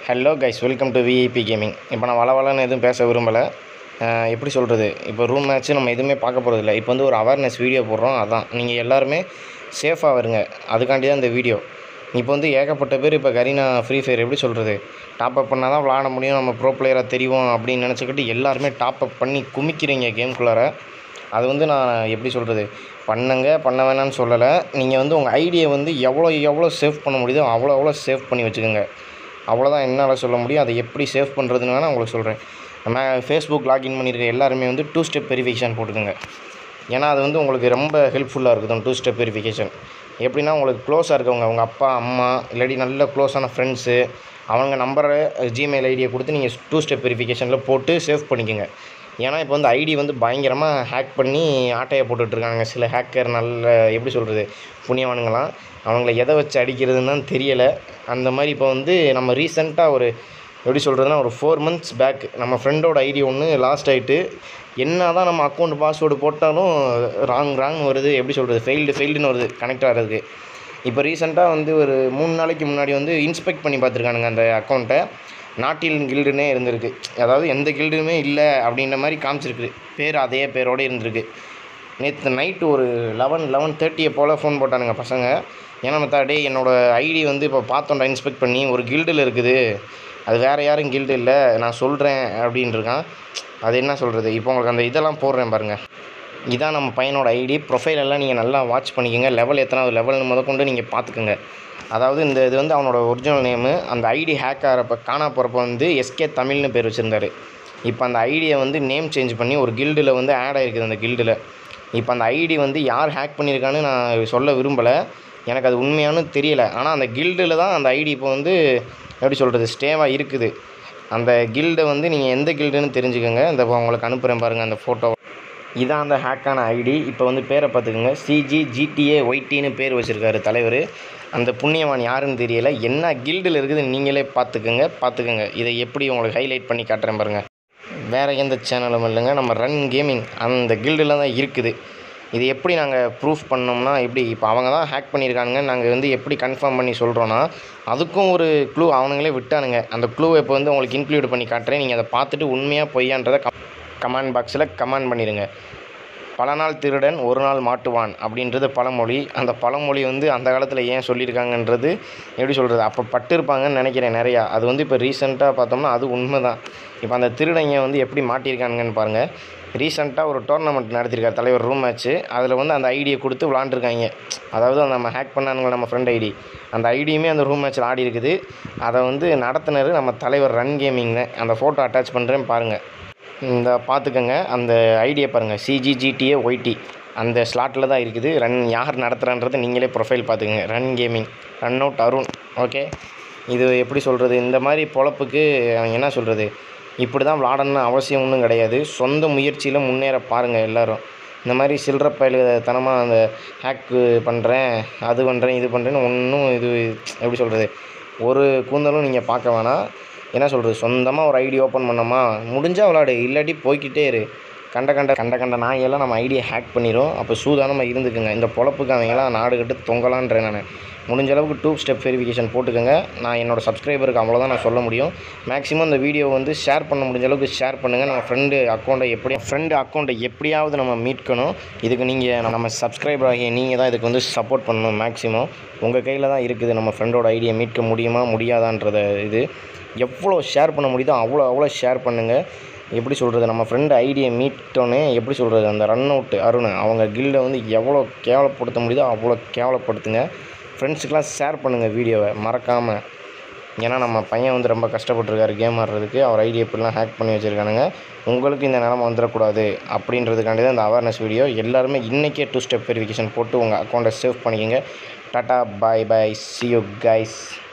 hello guys welcome to VIP gaming இப்போ நான் வளவலன்னு எதுவும் பேச விரும்பலை அஹ் எப்படி சொல்கிறது இப்போ ரூம் மேட்ச்சு நம்ம எதுவுமே பார்க்க போகிறதில்ல இப்போ வந்து ஒரு அவேர்னஸ் வீடியோ போடுறோம் அதான் நீங்கள் எல்லாருமே சேஃபாக வருங்க அதுக்காண்டி தான் இந்த வீடியோ இப்போ வந்து ஏகப்பட்ட பேர் இப்போ கரீனா ஃப்ரீ ஃபயர் எப்படி சொல்கிறது டாப் அப் பண்ணால் தான் விளாட முடியும் நம்ம ப்ரோ பிளேயராக தெரியும் அப்படின்னு நினச்சிக்கிட்டு எல்லாருமே டாப் அப் பண்ணி குமிக்கிறீங்க கேம்குள்ளார அது வந்து நான் எப்படி சொல்கிறது பண்ணுங்க பண்ண வேணாம்னு சொல்லலை நீங்கள் வந்து உங்கள் ஐடியை வந்து எவ்வளோ எவ்வளோ சேவ் பண்ண முடியுதோ அவ்வளோ எவ்வளோ சேவ் பண்ணி வச்சுக்கோங்க அவ்வளோதான் என்னால் சொல்ல முடியும் அதை எப்படி சேவ் பண்ணுறதுன்னு வேணால் உங்களுக்கு சொல்கிறேன் நம்ம ஃபேஸ்புக் லாகின் பண்ணியிருக்க எல்லாருமே வந்து டூ ஸ்டெப் வெரிஃபிகேஷன் போட்டுக்கோங்க ஏன்னா அது வந்து உங்களுக்கு ரொம்ப ஹெல்ப்ஃபுல்லாக இருக்குது டூ ஸ்டெப் வெரிஃபிகேஷன் எப்படின்னா உங்களுக்கு க்ளோஸாக இருக்கவங்க உங்கள் அப்பா அம்மா இல்லாட்டி நல்ல க்ளோஸான ஃப்ரெண்ட்ஸு அவங்க நம்பரை ஜிமெயில் ஐடியை கொடுத்து நீங்கள் டூ ஸ்டெப் வெரிஃபிகேஷனில் போட்டு சேவ் பண்ணிக்கோங்க ஏன்னா இப்போ வந்து ஐடி வந்து பயங்கரமாக ஹேக் பண்ணி ஆட்டையை போட்டுட்ருக்காங்க சில ஹேக்கர் நல்ல எப்படி சொல்கிறது புண்ணியவானுங்களாம் அவங்கள எதை வச்சு அடிக்கிறதுன்னு தான் தெரியலை அந்த மாதிரி இப்போ வந்து நம்ம ரீசெண்டாக ஒரு எப்படி சொல்கிறதுனா ஒரு ஃபோர் மந்த்ஸ் பேக் நம்ம ஃப்ரெண்டோட ஐடி ஒன்று லாஸ்ட் ஆகிட்டு என்ன தான் நம்ம அக்கௌண்ட் பாஸ்வேர்டு போட்டாலும் ராங் ராங் வருது எப்படி சொல்கிறது ஃபெயில்டு ஃபெயில்டுன்னு வருது கனெக்ட் ஆகிறதுக்கு இப்போ ரீசெண்டாக வந்து ஒரு மூணு நாளைக்கு முன்னாடி வந்து இன்ஸ்பெக்ட் பண்ணி பார்த்துருக்கானுங்க அந்த அக்கௌண்ட்டை நாட்டில் கில்டுனே இருந்திருக்கு அதாவது எந்த கில்டுமே இல்லை அப்படின்ற மாதிரி காமிச்சிருக்கு பேர் அதே பேரோடு இருந்திருக்கு நேற்று நைட்டு ஒரு லெவன் லெவன் தேர்ட்டியை போல் ஃபோன் போட்டானுங்க பசங்க ஏன்னா மத்தா டே என்னோடய ஐடி வந்து இப்போ பார்த்தோம்டா இன்ஸ்பெக்ட் பண்ணி ஒரு கில்டில் இருக்குது அது வேறு யாரும் கில்டு இல்லை நான் சொல்கிறேன் அப்படின்னு இருக்கான் அது என்ன சொல்கிறது இப்போ உங்களுக்கு அந்த இதெல்லாம் போடுறேன் பாருங்கள் இதான் நம்ம பையனோட ஐடி ப்ரொஃபைல் எல்லாம் நீங்கள் நல்லா வாட்ச் பண்ணிக்கோங்க லெவல் எத்தனாவது லெவல்னு முதற்கொண்டு நீங்கள் பார்த்துக்கோங்க அதாவது இந்த இது வந்து அவனோட ஒரிஜினல் நேமு அந்த ஐடி ஹேக் ஆகிறப்ப காணா போகிறப்ப வந்து எஸ்கே தமிழ்னு பேர் வச்சுருந்தாரு இப்போ அந்த ஐடியை வந்து நேம் சேஞ்ச் பண்ணி ஒரு கில்டில் வந்து ஆட் ஆகிருக்குது அந்த கில்டில் இப்போ அந்த ஐடி வந்து யார் ஹேக் பண்ணியிருக்கான்னு நான் சொல்ல விரும்பலை எனக்கு அது உண்மையானு தெரியலை ஆனால் அந்த கில்டில் தான் அந்த ஐடி இப்போ வந்து எப்படி சொல்கிறது ஸ்டேவாக இருக்குது அந்த கில்டை வந்து நீங்கள் எந்த கில்டுன்னு தெரிஞ்சுக்கோங்க இந்த உங்களுக்கு அனுப்புகிறேன் பாருங்கள் அந்த ஃபோட்டோ இதான் அந்த ஹேக்கான ஐடி இப்போ வந்து பேரை பார்த்துக்கோங்க சிஜி ஜிடிஏ ஒய்டின்னு பேர் வச்சுருக்காரு தலைவர் அந்த புண்ணியவான் யாருன்னு தெரியல என்ன கில்டில் இருக்குது நீங்களே பார்த்துக்கோங்க பார்த்துக்கோங்க இதை எப்படி உங்களுக்கு ஹைலைட் பண்ணி காட்டுறேன் பாருங்கள் வேறு எந்த சேனலும் இல்லைங்க நம்ம ரன் கேமிங் அந்த கில்டில் தான் இருக்குது இது எப்படி நாங்கள் ப்ரூஃப் பண்ணோம்னா எப்படி இப்போ அவங்க தான் ஹேக் பண்ணியிருக்கானுங்க நாங்கள் வந்து எப்படி கன்ஃபார்ம் பண்ணி சொல்கிறோன்னா அதுக்கும் ஒரு க்ளூ அவனுங்களே விட்டானுங்க அந்த க்ளூவை இப்போ வந்து உங்களுக்கு இன்க்ளூட் பண்ணி காட்டுறேன் நீங்கள் அதை பார்த்துட்டு உண்மையாக பொய்யான்றதை கம் கமெண்ட் பாக்ஸில் கமெண்ட் பண்ணிடுங்க பல நாள் திருடன் ஒரு நாள் மாட்டுவான் அப்படின்றது பழமொழி அந்த பழமொழி வந்து அந்த காலத்தில் ஏன் சொல்லியிருக்காங்கன்றது எப்படி சொல்கிறது அப்போ பட்டிருப்பாங்கன்னு நினைக்கிறேன் நிறையா அது வந்து இப்போ ரீசெண்டாக பார்த்தோம்னா அது உண்மை தான் இப்போ அந்த திருடங்க வந்து எப்படி மாட்டியிருக்கானுங்கன்னு பாருங்கள் ரீசெண்டாக ஒரு டோர்னமெண்ட் நடத்திருக்கார் தலைவர் ரூம் மேட்ச்சு அதில் வந்து அந்த ஐடியை கொடுத்து விளாண்டுருக்காங்க அதாவது அந்த நம்ம ஹேக் பண்ணானுங்க நம்ம ஃப்ரெண்ட் ஐடி அந்த ஐடியுமே அந்த ரூம் மேட்ச்சில் ஆடி இருக்குது அதை வந்து நடத்தினர் நம்ம தலைவர் ரன் கேமிங்னு அந்த ஃபோட்டோ அட்டாச் பண்ணுறேன் பாருங்கள் இந்த பார்த்துக்கோங்க அந்த ஐடியா பாருங்கள் சிஜிஜிடிஏ ஒய்டி அந்த ஸ்லாட்டில் தான் இருக்குது ரன் யார் நடத்துகிறான்றதை நீங்களே ப்ரொஃபைல் பார்த்துக்கோங்க run gaming run out Arun okay இது எப்படி சொல்கிறது இந்த மாதிரி பொழப்புக்கு அவங்க என்ன சொல்கிறது இப்படி தான் விளாடணும்னு அவசியம் ஒன்றும் கிடையாது சொந்த முயற்சியில் முன்னேற பாருங்கள் எல்லோரும் இந்த மாதிரி சில்லற பயலுத்தனமாக அந்த ஹேக்கு பண்ணுறேன் அது பண்ணுறேன் இது பண்ணுறேன்னு ஒன்றும் இது எப்படி சொல்கிறது ஒரு கூந்தலும் நீங்கள் பார்க்க வேணாம் என்ன சொல்கிறது சொந்தமாக ஒரு ஐடி ஓப்பன் பண்ணோமா முடிஞ்சால் விளாடு இல்லாட்டி போய்க்கிட்டே இரு கண்ட கண்ட கண்ட கண்ட நாயெல்லாம் நம்ம ஐடியை ஹேக் பண்ணிடும் அப்போ சூதானமாக இருந்துக்குங்க இந்த பொழப்புக்கு அவங்களாம் நாடு கட்டு தொங்கலான்றேன் நான் முடிஞ்ச அளவுக்கு டூ ஸ்டெப் வெரிஃபிகேஷன் போட்டுக்கோங்க நான் என்னோடய சப்ஸ்கிரைபருக்கு அவ்வளோதான் நான் சொல்ல முடியும் மேக்ஸிமம் இந்த வீடியோ வந்து ஷேர் பண்ண முடிஞ்ச அளவுக்கு ஷேர் பண்ணுங்கள் நம்ம ஃப்ரெண்டு அக்கௌண்ட்டை எப்படி ஃப்ரெண்டு அக்கௌண்ட்டை எப்படியாவது நம்ம மீட்கணும் இதுக்கு நீங்கள் நம்ம சப்ஸ்கிரைபர் ஆகிய நீங்கள் தான் இதுக்கு வந்து சப்போர்ட் பண்ணணும் மேக்ஸிமம் உங்கள் கையில் தான் இருக்குது நம்ம ஃப்ரெண்டோட ஐடியை மீட்க முடியுமா முடியாதான்றத இது எவ்வளோ ஷேர் பண்ண முடியுதோ அவ்வளோ அவ்வளோ ஷேர் பண்ணுங்கள் எப்படி சொல்கிறது நம்ம ஃப்ரெண்டு ஐடியை மீட்டோன்னே எப்படி சொல்கிறது அந்த ரன் அவுட்டு அருண் அவங்க கில்டை வந்து எவ்வளோ கேவலப்படுத்த முடியுதோ அவ்வளோ கேவலப்படுத்துங்க ஃப்ரெண்ட்ஸுக்கெலாம் ஷேர் பண்ணுங்கள் வீடியோவை மறக்காமல் ஏன்னா நம்ம பையன் வந்து ரொம்ப கஷ்டப்பட்டுருக்காரு கேம் ஆடுறதுக்கு அவர் ஐடி எப்படிலாம் ஹேக் பண்ணி வச்சுருக்கானுங்க உங்களுக்கு இந்த நிலமை வந்துடக்கூடாது அப்படின்றதுக்காண்டி தான் இந்த அவேர்னஸ் வீடியோ எல்லாருமே இன்றைக்கே டூ ஸ்டெப் வெரிஃபிகேஷன் போட்டு உங்கள் அக்கௌண்ட்டை சேவ் பண்ணிக்கோங்க டாட்டா bye bye see you guys